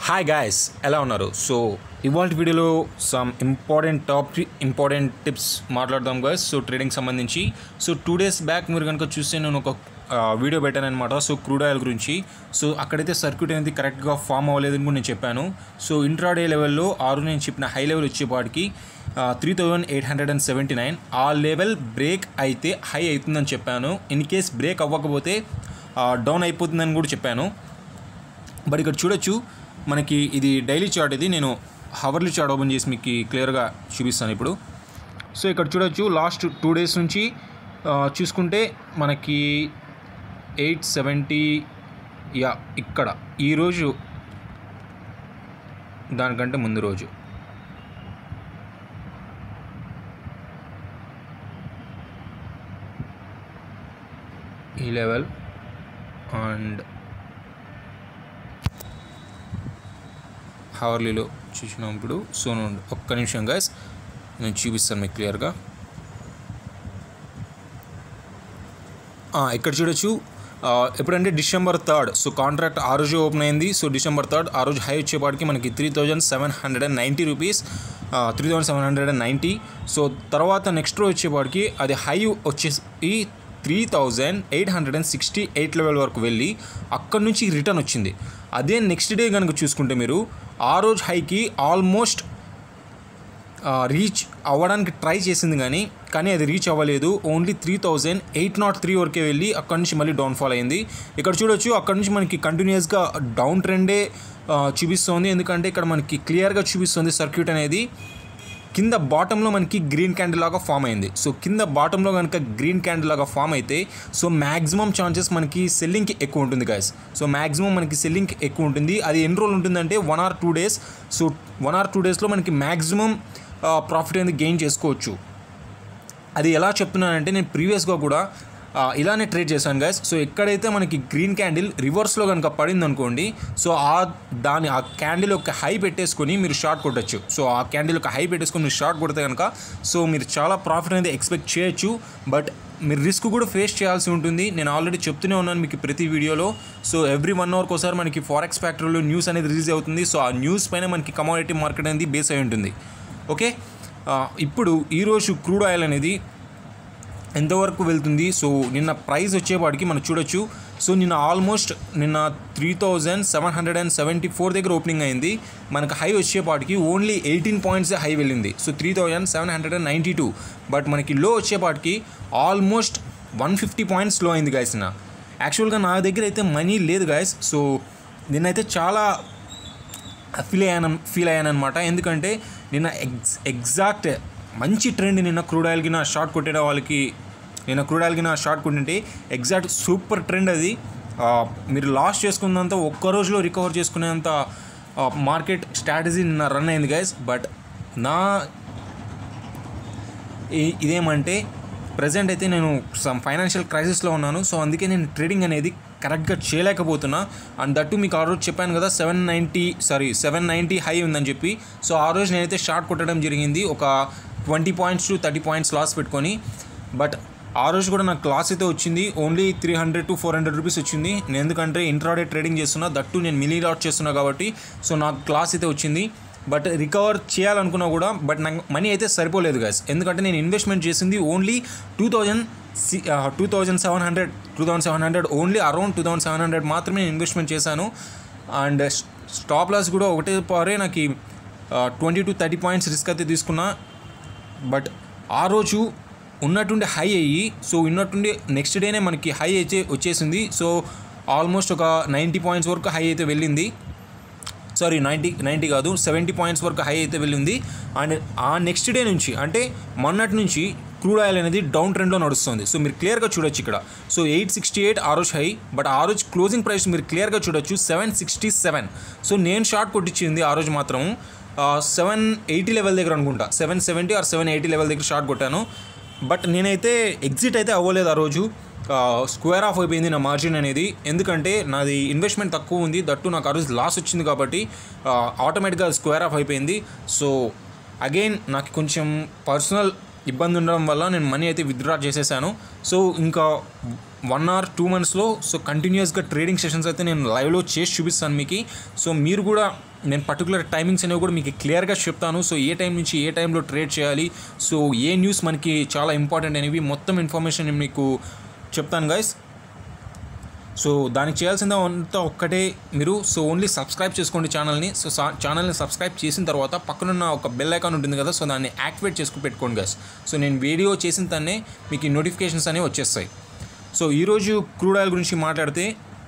hi guys ఎలా ఉన్నారు so ఇవాళ వీడియోలో some important topic important tips మాట్లాడదాం గాయస్ సో ట్రేడింగ్ సంబంధించి సో టూ డేస్ బ్యాక్ మీరు కనుక చూస్తే నేను ఒక ఆ, వీడియో పెట్టాను అనమాట సో క్రూడ్ ఆయిల్ గురించి సో అక్కడైతే సర్క్యూట్ అనేది కరెక్ట్గా ఫామ్ అవ్వలేదని కూడా నేను చెప్పాను సో ఇంట్రాడే లెవెల్లో ఆరు నేను చెప్పిన హై లెవెల్ వచ్చేపాటికి three thousand eight hundred and seventy nine ఆ లెవెల్ బ్రేక్ అయితే హై అవుతుందని చెప్పాను ఇన్ కేస్ బ్రేక్ అవ్వకపోతే డౌన్ అయిపోతుందని కూడా చెప్పాను బట్ ఇక్కడ చూడొచ్చు మనకి ఇది డైలీ చార్ట్ ఇది నేను హవర్లీ చార్ట్ ఓపెన్ చేసి మీకు క్లియర్గా చూపిస్తాను ఇప్పుడు సో ఇక్కడ చూడొచ్చు లాస్ట్ టూ డేస్ నుంచి ఆ, చూసుకుంటే మనకి ఎయిట్ సెవెంటీ యా ఇక్కడ ఈరోజు దానికంటే ముందు రోజు ఈ లెవెల్ అండ్ హవర్లీలో చూసినాం ఇప్పుడు సో నుండి ఒక్క నిమిషం గైస్ నేను చూపిస్తాను మీకు క్లియర్గా ఆ, ఇక్కడ చూడొచ్చు ఆ, ఎప్పుడంటే డిసెంబర్ థర్డ్ సో కాంట్రాక్ట్ ఆ రోజు ఓపెన్ అయింది సో డిసెంబర్ థర్డ్ ఆ రోజు హై వచ్చేపాటికి మనకి three thousand seven hundred and ninety rupees three thousand seven hundred and ninety so తర్వాత నెక్స్ట్ రోజు వచ్చేపాటికి అది హై వచ్చేసి three thousand eight hundred and sixty eight level వరకు వెళ్ళి అక్కడ నుంచి రిటర్న్ వచ్చింది అదే నెక్స్ట్ డే కనుక చూసుకుంటే మీరు ఆ రోజు హైకి ఆల్మోస్ట్ రీచ్ అవ్వడానికి ట్రై చేసింది కానీ కానీ అది రీచ్ అవ్వలేదు only three thousand eight nought three వరకే వెళ్ళి అక్కడ నుంచి మళ్ళీ డౌన్ఫాల్ అయింది ఇక్కడ చూడొచ్చు అక్కడ నుంచి మనకి కంటిన్యూస్గా డౌన్ ట్రెండే ఆ, చూపిస్తోంది ఎందుకంటే ఇక్కడ మనకి క్లియర్గా చూపిస్తుంది సర్క్యూట్ అనేది కింద బాటంలో మనకి గ్రీన్ క్యాండిల్ లాగా ఫామ్ అయింది సో కింద బాటంలో కనుక గ్రీన్ క్యాండిల్ లాగా ఫామ్ అయితే సో మ్యాక్సిమం ఛాన్సెస్ మనకి సెల్లింగ్కి ఎక్కువ ఉంటుంది గాయస్ సో మ్యాక్సిమం మనకి సెల్లింగ్కి ఎక్కువ ఉంటుంది అది ఎన్ని రోజులు ఉంటుందంటే one or two days so one or two డేస్లో మనకి మ్యాక్సిమం ప్రాఫిట్ అనేది గెయిన్ చేసుకోవచ్చు అది ఎలా చెప్తున్నానంటే నేను ప్రీవియస్గా కూడా ఆ, ఇలానే ట్రేడ్ చేశాను గైస్ సో ఎక్కడైతే మనకి గ్రీన్ క్యాండిల్ రివర్స్లో కనుక పడింది అనుకోండి సో ఆ దాని ఆ క్యాండిల్ ఒక హై పెట్టేసుకొని మీరు షార్ట్ కొట్టచ్చు సో ఆ క్యాండిల్ ఒక హై పెట్టేసుకొని మీరు షార్ట్ కొడితే కనుక సో మీరు చాలా ప్రాఫిట్ అనేది ఎక్స్పెక్ట్ చేయొచ్చు బట్ మీరు రిస్క్ కూడా ఫేస్ చేయాల్సి ఉంటుంది నేను ఆల్రెడీ చెప్తూనే ఉన్నాను మీకు ప్రతి వీడియోలో సో ఎవ్రీ వన్ అవర్కి ఒకసారి మనకి ఫారెక్స్ ఫ్యాక్టరీలో న్యూస్ అనేది రిలీజ్ అవుతుంది సో ఆ న్యూస్ పైన మనకి కమోడిటీ మార్కెట్ అనేది బేస్ అయి ఉంటుంది ఓకే ఆ, ఇప్పుడు ఈరోజు క్రూడ్ ఆయిల్ అనేది ఎంతవరకు వెళ్తుంది సో నిన్న ప్రైస్ వచ్చేవాడికి మనం చూడొచ్చు సో నిన్న ఆల్మోస్ట్ నిన్న three thousand seven hundred and seventy four దగ్గర ఓపెనింగ్ అయింది మనకు హై వచ్చేపాటికి ఓన్లీ ఎయిటీన్ పాయింట్స్ హై వెళ్ళింది so three thousand seven hundred and ninety two but మనకి లో వచ్చేపాటికి ఆల్మోస్ట్ వన్ ఫిఫ్టీ పాయింట్స్ లో అయింది గాయస్ నా యాక్చువల్గా నా దగ్గర అయితే మనీ లేదు గాయస్ సో నిన్నైతే చాలా ఫీల్ అయ్యాను ఫీల్ అయ్యాను అనమాట ఎందుకంటే నిన్న ఎగ్జ్ ఎగ్జాక్ట్ మంచి ట్రెండ్ నిన్న క్రూడ్ ఆయిల్కి నా షార్ట్ కొట్టిన వాళ్ళకి నిన్న క్రూడ్ ఆయిల్కి నా షార్ట్ కొట్టింటే ఎగ్జాక్ట్ సూపర్ ట్రెండ్ అది ఆ, మీరు లాస్ చేసుకున్నంత ఒక్క రోజులో రికవర్ చేసుకునేంత మార్కెట్ స్ట్రాటజీ నిన్న రన్ అయింది గైస్ బట్ నా ఈ- ఇదేమంటే ప్రజెంట్ అయితే నేను సమ్ ఫైనాన్షియల్ క్రైసిస్లో ఉన్నాను సో అందుకే నేను ట్రేడింగ్ అనేది కరెక్ట్గా చేయలేకపోతున్నా అండ్ దట్టు మీకు ఆ రోజు చెప్పాను కదా seven ninety sorry seven ninety high ఉందని చెప్పి సో ఆ రోజు నేనైతే షార్ట్ కొట్టడం జరిగింది ఒక twenty points to thirty points loss పెట్టుకొని బట్ ఆ రోజు కూడా నాకు క్లాస్ అయితే వచ్చింది only three hundred to four hundred rupees వచ్చింది నేను ఎందుకంటే ఇంట్రాడే ట్రేడింగ్ చేస్తున్నా దట్టు నేను మినీ లాట్ చేస్తున్నా కాబట్టి సో నాకు క్లాస్ అయితే వచ్చింది బట్ రికవర్ చేయాలనుకున్నా కూడా బట్ నాకు మనీ అయితే సరిపోలేదు గాయస్ ఎందుకంటే నేను ఇన్వెస్ట్మెంట్ చేసింది only two thousand two thousand seven hundred two thousand seven hundred only around two thousand seven hundred మాత్రమే నేను ఇన్వెస్ట్మెంట్ చేశాను అండ్ స్టాప్ లాస్ కూడా ఒకటే పారే నాకు twenty to thirty points risk అయితే తీసుకున్నా బట్ ఆ రోజు ఉన్నట్టుండి హై అయ్యి సో ఉన్నట్టుండి నెక్స్ట్ డేనే మనకి హై అయితే వచ్చేసింది సో ఆల్మోస్ట్ ఒక నైంటీ పాయింట్స్ వరకు హై అయితే వెళ్ళింది సారీ నైంటీ నైంటీ కాదు సెవెంటీ పాయింట్స్ వరకు హై అయితే వెళ్ళింది అండ్ ఆ నెక్స్ట్ డే నుంచి అంటే మొన్నటి నుంచి క్రూడ్ ఆయిల్ అనేది డౌన్ ట్రెండ్లో నడుస్తుంది సో మీరు క్లియర్గా చూడొచ్చు ఇక్కడ సో ఎయిట్ సిక్స్టీ ఎయిట్ ఆ రోజు హై బట్ ఆ రోజు క్లోజింగ్ ప్రైస్ మీరు క్లియర్గా చూడొచ్చు సెవెన్ సిక్స్టీ సెవెన్ సో నేను షార్ట్ కొట్టించింది ఆ రోజు మాత్రం సెవెన్ ఎయిటీ లెవెల్ దగ్గర అనుకుంటా seven seventy or seven eighty level దగ్గర షార్ట్ కొట్టాను బట్ నేనైతే ఎగ్జిట్ అయితే అవ్వలేదు ఆ రోజు స్క్వేర్ ఆఫ్ అయిపోయింది నా మార్జిన్ అనేది ఎందుకంటే నాది ఇన్వెస్ట్మెంట్ తక్కువ ఉంది దట్టు నాకు ఆ రోజు లాస్ వచ్చింది కాబట్టి ఆటోమేటిక్గా స్క్వేర్ ఆఫ్ అయిపోయింది సో అగైన్ నాకు కొంచెం పర్సనల్ ఇబ్బంది ఉండడం వల్ల నేను మనీ అయితే విత్డ్రా చేసేసాను సో ఇంకా వన్ ఆర్ టూ మంత్స్లో సో కంటిన్యూస్గా ట్రేడింగ్ సెషన్స్ అయితే నేను లైవ్లో చేసి చూపిస్తాను మీకు సో మీరు కూడా నేను పర్టికులర్ టైమింగ్స్ అనేవి కూడా మీకు క్లియర్గా చెప్తాను సో ఏ టైం నుంచి ఏ టైంలో ట్రేడ్ చేయాలి సో ఏ న్యూస్ మనకి చాలా ఇంపార్టెంట్ అనేవి మొత్తం ఇన్ఫర్మేషన్ నేను మీకు చెప్తాను గైస్ సో దానికి చేయాల్సింది అంతా ఒక్కటే మీరు సో ఓన్లీ సబ్స్క్రైబ్ చేసుకోండి ఛానల్ని సో ఛానల్ని సబ్స్క్రైబ్ చేసిన తర్వాత పక్కనున్న ఒక బెల్ ఐకాన్ ఉంటుంది కదా సో దాన్ని యాక్టివేట్ చేసుకుని పెట్టుకోండి గైస్ సో నేను వీడియో చేసిన తనే మీకు ఈ నోటిఫికేషన్స్ అనేవి వచ్చేస్తాయి సో ఈరోజు క్రూడ్ ఆయిల్ గురించి మాట్లాడితే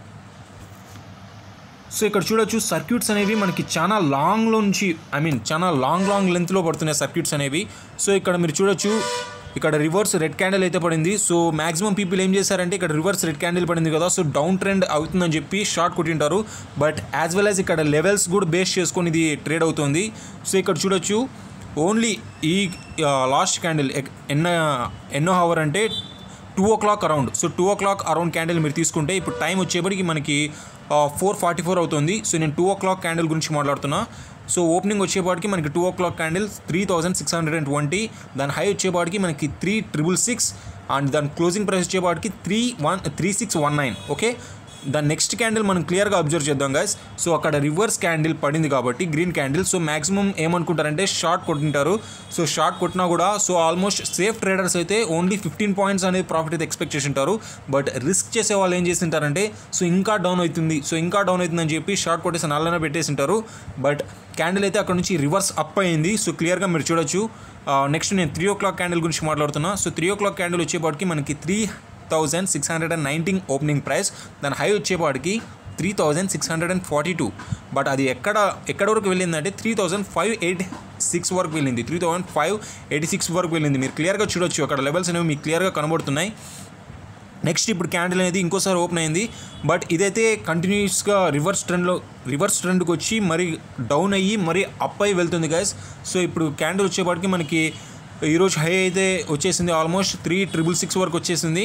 సో ఇక్కడ చూడొచ్చు సర్క్యూట్స్ అనేవి మనకి చాలా లాంగ్లో నుంచి ఐ మీన్ చాలా లాంగ్ లాంగ్ లెంత్లో పడుతున్నాయి సర్క్యూట్స్ అనేవి సో ఇక్కడ మీరు చూడొచ్చు ఇక్కడ రివర్స్ రెడ్ క్యాండిల్ అయితే పడింది సో మాక్సిమం పీపుల్ ఏం చేశారంటే ఇక్కడ రివర్స్ రెడ్ క్యాండిల్ పడింది కదా సో డౌన్ ట్రెండ్ అవుతుందని చెప్పి షార్ట్ కొట్టింటారు బట్ యాజ్ వెల్ యాజ్ ఇక్కడ లెవెల్స్ కూడా బేస్ చేసుకొని ఇది ట్రేడ్ అవుతుంది సో ఇక్కడ చూడొచ్చు ఓన్లీ ఈ లాస్ట్ క్యాండిల్ ఎన్నో ఎన్నో హవర్ అంటే two o'clock around so two o'clock around candle మీరు తీసుకుంటే ఇప్పుడు టైం వచ్చేప్పటికి మనకి ఫోర్ ఫార్టీ ఫోర్ అవుతుంది సో నేను టూ ఓ క్లాక్ క్యాండిల్ గురించి మాట్లాడుతున్నా సో ఓపెనింగ్ వచ్చేపాటికి మనకి two o'clock candle three thousand six hundred and twenty దాని హై వచ్చేపాటికి మనకి త్రీ ట్రిపుల్ సిక్స్ అండ్ దాని క్లోజింగ్ ప్రైస్ వచ్చేపాటికి three one three six one nine okay దాని నెక్స్ట్ క్యాండిల్ మనం క్లియర్గా అబ్జర్వ్ చేద్దాం గైస్ సో అక్కడ రివర్స్ క్యాండిల్ పడింది కాబట్టి గ్రీన్ క్యాండిల్ సో మాక్సిమం ఏమనుకుంటారంటే షార్ట్ కొట్టింటారు సో షార్ట్ కొట్టినా కూడా సో ఆల్మోస్ట్ సేఫ్ ట్రేడర్స్ అయితే ఓన్లీ ఫిఫ్టీన్ పాయింట్స్ అనేది ప్రాఫిట్ అయితే ఎక్స్పెక్ట్ చేసి ఉంటారు బట్ రిస్క్ చేసే వాళ్ళు ఏం చేసింటారంటే సో ఇంకా డౌన్ అవుతుంది సో ఇంకా డౌన్ అవుతుందని చెప్పి షార్ట్ కొట్టేసి నల్లనే పెట్టేసి ఉంటారు బట్ క్యాండిల్ అయితే అక్కడ నుంచి రివర్స్ అప్ అయింది సో క్లియర్గా మీరు చూడొచ్చు నెక్స్ట్ నేను త్రీ ఓ క్లాక్ క్యాండిల్ గురించి మాట్లాడుతున్నా so three o'clock candle వచ్చేపాటికి మనకి three thousand six hundred and nineteen opening price దాని హై వచ్చేపాటికి three thousand six hundred and forty two but అది ఎక్కడ ఎక్కడ వరకు వెళ్ళిందంటే three thousand five eight six వరకు వెళ్ళింది three thousand five eighty six వరకు వెళ్ళింది మీరు క్లియర్గా చూడొచ్చు అక్కడ లెవెల్స్ అనేవి మీకు క్లియర్గా కనబడుతున్నాయి నెక్స్ట్ ఇప్పుడు క్యాండిల్ అనేది ఇంకోసారి ఓపెన్ అయింది బట్ ఇదైతే కంటిన్యూస్గా రివర్స్ ట్రెండ్లో రివర్స్ ట్రెండ్కి వచ్చి మరి డౌన్ అయ్యి మరి అప్ అయి వెళ్తుంది గైస్ సో ఇప్పుడు క్యాండిల్ వచ్చేపాటికి మనకి ఈరోజు హై అయితే వచ్చేసింది ఆల్మోస్ట్ త్రీ ట్రిపుల్ సిక్స్ వరకు వచ్చేసింది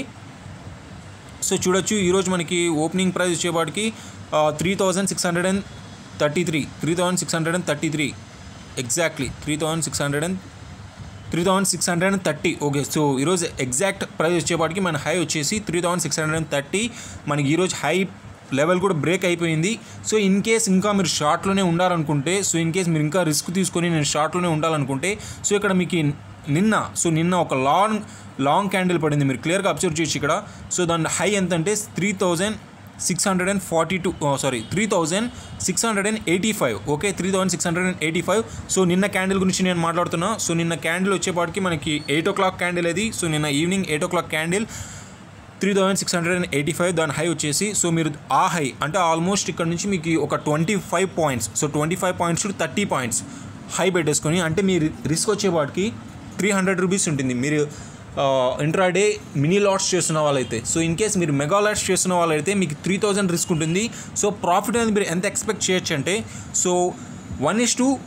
సో చూడొచ్చు ఈరోజు మనకి ఓపెనింగ్ ప్రైస్ వచ్చేపాటికి three thousand six hundred and thirty three three thousand six hundred and thirty three exactly three thousand six hundred and three thousand six hundred and thirty okay so ఈరోజు exact price వచ్చేపాటికి మన high వచ్చేసి three thousand six hundred and thirty మనకి ఈరోజు high level కూడా break అయిపోయింది so in case ఇంకా మీరు షార్ట్లోనే ఉండాలనుకుంటే సో ఇన్ కేస్ మీరు ఇంకా రిస్క్ తీసుకొని నేను షార్ట్లోనే ఉండాలనుకుంటే సో ఇక్కడ మీకు నిన్న సో నిన్న ఒక లాంగ్ లాంగ్ క్యాండిల్ పడింది మీరు క్లియర్గా అబ్జర్వ్ చేయొచ్చు ఇక్కడ సో దాని హై ఎంత అంటే three thousand six hundred and forty two sorry three thousand six hundred and eighty five okay three thousand six hundred and eighty five so నిన్న క్యాండిల్ గురించి నేను మాట్లాడుతున్నా సో నిన్న క్యాండిల్ వచ్చేపాటికి మనకి ఎయిట్ ఓ క్లాక్ క్యాండిల్ అది so నిన్న evening eight o'clock candle three thousand six hundred and eighty five దాని హై వచ్చేసి సో మీరు ఆ హై అంటే ఆల్మోస్ట్ ఇక్కడ నుంచి మీకు ఒక twenty five points so twenty five points to thirty points high పెట్టేసుకొని అంటే మీ రిస్క్ వచ్చేపాటికి త్రీ హండ్రెడ్ రూపీస్ ఉంటుంది మీరు ఇంట్రాడే మినీ లాట్స్ చేస్తున్న వాళ్ళైతే సో ఇన్ కేస్ మీరు మెగా లాట్స్ చేస్తున్న వాళ్ళైతే మీకు త్రీ థౌజండ్ రిస్క్ ఉంటుంది సో ప్రాఫిట్ అనేది మీరు ఎంత ఎక్స్పెక్ట్ చేయొచ్చు అంటే so one is to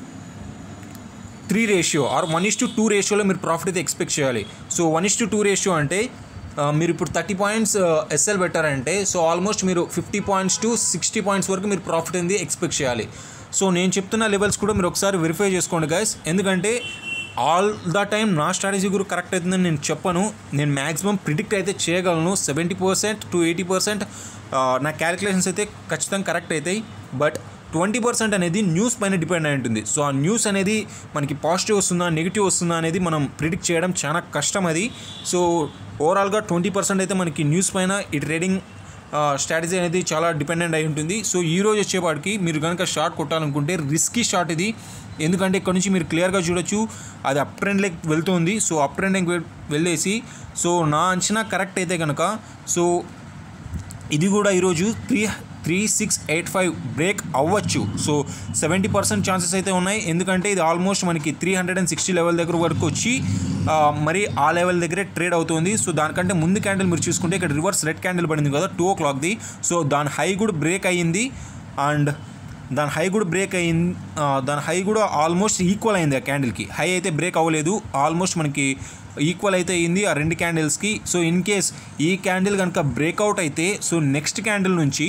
three ratio or one is to two రేషియోలో మీరు ప్రాఫిట్ అయితే ఎక్స్పెక్ట్ చేయాలి so one is to two ratio అంటే మీరు ఇప్పుడు థర్టీ పాయింట్స్ ఎస్ఎల్ పెట్టారంటే సో ఆల్మోస్ట్ మీరు fifty points to sixty points వరకు మీరు ప్రాఫిట్ అనేది ఎక్స్పెక్ట్ చేయాలి సో నేను చెప్తున్న లెవెల్స్ కూడా మీరు ఒకసారి వెరిఫై చేసుకోండి గైస్ ఎందుకంటే ఆల్ ద టైం నా స్ట్రాటజీ కూడా కరెక్ట్ అవుతుందని నేను చెప్పను నేను మ్యాక్సిమం ప్రిడిక్ట్ అయితే చేయగలను seventy percent to eighty percent నా క్యాలిక్యులేషన్స్ అయితే ఖచ్చితంగా కరెక్ట్ అవుతాయి బట్ ట్వంటీ పర్సెంట్ అనేది న్యూస్ పైన డిపెండ్ అయి ఉంటుంది సో ఆ న్యూస్ అనేది మనకి పాజిటివ్ వస్తుందా నెగిటివ్ వస్తుందా అనేది మనం ప్రిడిక్ట్ చేయడం చాలా కష్టం అది సో ఓవరాల్గా ట్వంటీ పర్సెంట్ అయితే మనకి న్యూస్ పైన ఈ ట్రేడింగ్ స్ట్రాటజీ అనేది చాలా డిపెండెంట్ అయి ఉంటుంది సో ఈ రోజు వచ్చేపాటికి మీరు కనుక షార్ట్ కొట్టాలనుకుంటే రిస్కీ షార్ట్ ఇది ఎందుకంటే ఇక్కడ నుంచి మీరు క్లియర్గా చూడొచ్చు అది అప్ ట్రెండ్ లెక్ వెళ్తుంది సో అప్ ట్రెండ్ లెక్ వెళ్ళేసి సో నా అంచనా కరెక్ట్ అయితే కనుక సో ఇది కూడా ఈరోజు three three six eight five break అవ్వచ్చు సో సెవెంటీ పర్సెంట్ ఛాన్సెస్ అయితే ఉన్నాయి ఎందుకంటే ఇది ఆల్మోస్ట్ మనకి three hundred and sixty level దగ్గర వరకు వచ్చి ఆ, మరి ఆ లెవెల్ దగ్గరే ట్రేడ్ అవుతుంది సో దానికంటే ముందు క్యాండిల్ మీరు చూసుకుంటే ఇక్కడ రివర్స్ రెడ్ క్యాండిల్ పడింది కదా టూ ఓ క్లాక్ది సో దాని హై కూడా బ్రేక్ అయ్యింది అండ్ దాని హై కూడా బ్రేక్ అయింది ఆ, దాని హై కూడా ఆల్మోస్ట్ ఈక్వల్ అయింది ఆ క్యాండిల్కి హై అయితే బ్రేక్ అవ్వలేదు ఆల్మోస్ట్ మనకి ఈక్వల్ అయితే అయింది ఆ రెండు క్యాండిల్స్కి సో ఇన్ కేస్ ఈ క్యాండిల్ కనుక బ్రేక్అవుట్ అయితే సో నెక్స్ట్ క్యాండిల్ నుంచి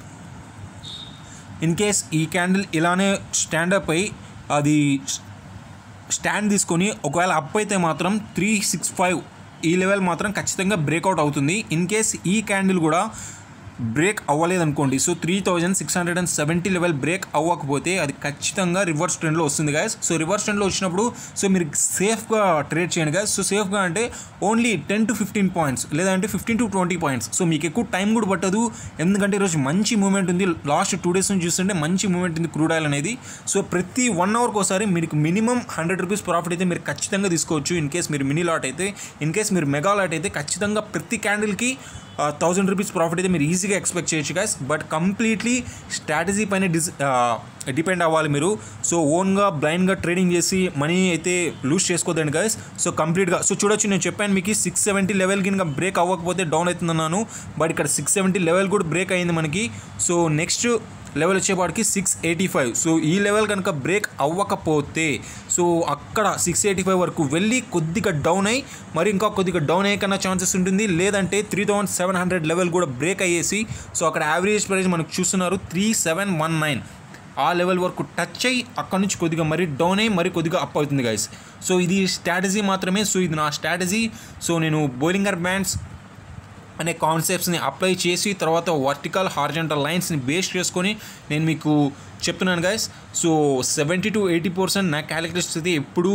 ఇన్ కేస్ ఈ క్యాండిల్ ఇలానే స్టాండప్ అయి అది స్టాండ్ తీసుకొని ఒకవేళ అప్ అయితే మాత్రం త్రీ సిక్స్ ఫైవ్ ఈ లెవెల్ మాత్రం ఖచ్చితంగా బ్రేక్అవుట్ అవుతుంది ఇన్ కేస్ ఈ క్యాండిల్ కూడా బ్రేక్ అవ్వలేదు అనుకోండి so three thousand six hundred and seventy level break అవ్వకపోతే అది ఖచ్చితంగా రివర్స్ ట్రెండ్లో వస్తుంది గాయస్ సో రివర్స్ ట్రెండ్లో వచ్చినప్పుడు సో మీరు సేఫ్గా ట్రేడ్ చేయండి గాయస్ సో సేఫ్గా అంటే only ten to fifteen points లేదంటే fifteen to twenty points so మీకు ఎక్కువ టైం కూడా పట్టదు ఎందుకంటే ఈరోజు మంచి మూమెంట్ ఉంది లాస్ట్ టూ డేస్ నుంచి చూస్తుంటే మంచి మూమెంట్ ఉంది క్రూడ్ ఆయిల్ అనేది సో ప్రతి వన్ అవర్కి ఒకసారి మీకు మినిమం హండ్రెడ్ రూపీస్ ప్రాఫిట్ అయితే మీరు ఖచ్చితంగా తీసుకోవచ్చు ఇన్ కేస్ మీరు మినీ లాట్ అయితే ఇన్ కేస్ మీరు మెగా లాట్ అయితే ఖచ్చితంగా ప్రతి క్యాండిల్కి థౌజండ్ రూపీస్ ప్రాఫిట్ అయితే మీరు ఈజీగా ఎక్స్పెక్ట్ చేయొచ్చు గైస్ బట్ కంప్లీట్లీ స్ట్రాటజీ పైన డిస్ డిపెండ్ అవ్వాలి మీరు సో ఓన్గా బ్లైండ్గా ట్రేడింగ్ చేసి మనీ అయితే లూజ్ చేసుకోదండి గైస్ సో కంప్లీట్గా సో చూడొచ్చు నేను చెప్పాను మీకు సిక్స్ సెవెంటీ లెవెల్కి ఇంకా బ్రేక్ అవ్వకపోతే డౌన్ అవుతుందన్నాను బట్ ఇక్కడ సిక్స్ సెవెంటీ లెవెల్ కూడా బ్రేక్ అయింది మనకి సో నెక్స్ట్ లెవెల్ వచ్చేపాటికి సిక్స్ ఎయిటీ ఫైవ్ సో ఈ లెవెల్ కనుక బ్రేక్ అవ్వకపోతే సో అక్కడ సిక్స్ ఎయిటీ ఫైవ్ వరకు వెళ్ళి కొద్దిగా డౌన్ అయ్యి మరి ఇంకా కొద్దిగా డౌన్ అయ్యే కన్నా ఛాన్సెస్ ఉంటుంది లేదంటే three thousand seven hundred level కూడా బ్రేక్ అయ్యేసి సో అక్కడ యావరేజ్ ప్రైస్ మనకు చూస్తున్నారు త్రీ సెవెన్ వన్ నైన్ ఆ లెవెల్ వరకు టచ్ అయ్యి అక్కడ నుంచి కొద్దిగా మరి డౌన్ అయ్యి మరి కొద్దిగా అప్ అవుతుంది గైస్ సో ఇది స్ట్రాటజీ మాత్రమే సో ఇది నా స్ట్రాటజీ సో నేను బోలింగర్ బ్యాండ్స్ అనే కాన్సెప్ట్స్ని అప్లై చేసి తర్వాత వర్టికల్ హార్జెంటల్ లైన్స్ని బేస్ చేసుకొని నేను మీకు చెప్తున్నాను guys so seventy to eighty percent నా క్యాలిక్యులేషన్స్ అయితే ఎప్పుడు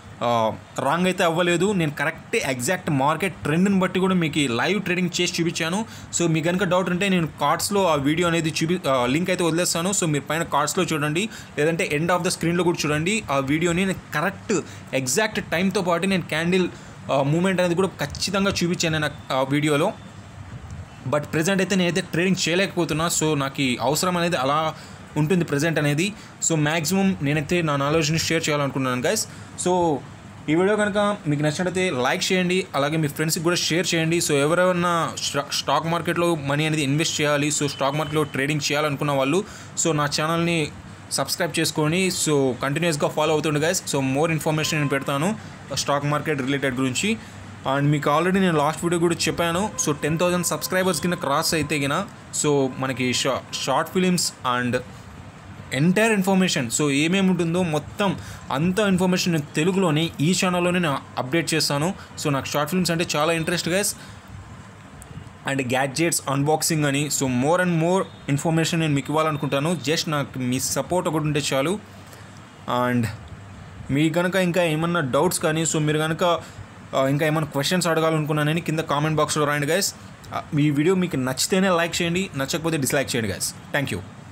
రాంగ్ అయితే అవ్వలేదు నేను కరెక్ట్ ఎగ్జాక్ట్ మార్కెట్ ట్రెండ్ని బట్టి కూడా మీకు లైవ్ ట్రేడింగ్ చేసి చూపించాను సో మీకు కనుక డౌట్ ఉంటే నేను కార్డ్స్లో ఆ వీడియో అనేది చూపి లింక్ అయితే వదిలేస్తాను సో మీరు పైన కార్డ్స్లో చూడండి లేదంటే ఎండ్ ఆఫ్ ద స్క్రీన్లో కూడా చూడండి ఆ వీడియోని నేను కరెక్ట్ ఎగ్జాక్ట్ టైంతో పాటు నేను క్యాండిల్ మూమెంట్ అనేది కూడా ఖచ్చితంగా చూపించాను నేను ఆ వీడియోలో బట్ ప్రజెంట్ అయితే నేనైతే ట్రేడింగ్ చేయలేకపోతున్నా సో నాకు ఈ అవసరం అనేది అలా ఉంటుంది ప్రజెంట్ అనేది సో మ్యాక్సిమం నేనైతే నా నాలెడ్జ్ని షేర్ చేయాలనుకున్నాను గైస్ సో ఈ వీడియో కనుక మీకు నచ్చినట్లయితే లైక్ చేయండి అలాగే మీ ఫ్రెండ్స్కి కూడా షేర్ చేయండి సో ఎవరైనా స్టాక్ మార్కెట్లో మనీ అనేది ఇన్వెస్ట్ చేయాలి సో స్టాక్ మార్కెట్లో ట్రేడింగ్ చేయాలనుకున్న వాళ్ళు సో నా ఛానల్ని సబ్స్క్రైబ్ చేసుకొని సో కంటిన్యూస్గా ఫాలో అవుతుండే గైస్ సో మోర్ ఇన్ఫర్మేషన్ నేను పెడతాను స్టాక్ మార్కెట్ రిలేటెడ్ గురించి అండ్ మీకు ఆల్రెడీ నేను లాస్ట్ వీడియో కూడా చెప్పాను సో టెన్ థౌజండ్ సబ్స్క్రైబర్స్ కింద క్రాస్ అయితే గిన సో మనకి షా short films and entire information so ఏమేమి ఉంటుందో మొత్తం అంత ఇన్ఫర్మేషన్ నేను తెలుగులోనే ఈ ఛానల్లోనే నేను అప్డేట్ చేస్తాను సో నాకు షార్ట్ ఫిల్మ్స్ అంటే చాలా interest guys and gadgets unboxing అని so more and more information నేను మీకు ఇవ్వాలనుకుంటాను జస్ట్ నాకు మీ సపోర్ట్ ఒకటి ఉంటే చాలు అండ్ మీ కనుక ఇంకా ఏమన్నా డౌట్స్ కానీ సో మీరు కనుక ఇంకా ఏమైనా క్వశ్చన్స్ అడగాలనుకున్నానని కింద కామెంట్ బాక్స్లో రాయండి గైస్ మీ వీడియో మీకు నచ్చితేనే లైక్ చేయండి నచ్చకపోతే డిస్లైక్ చేయండి గైస్ థ్యాంక్ యూ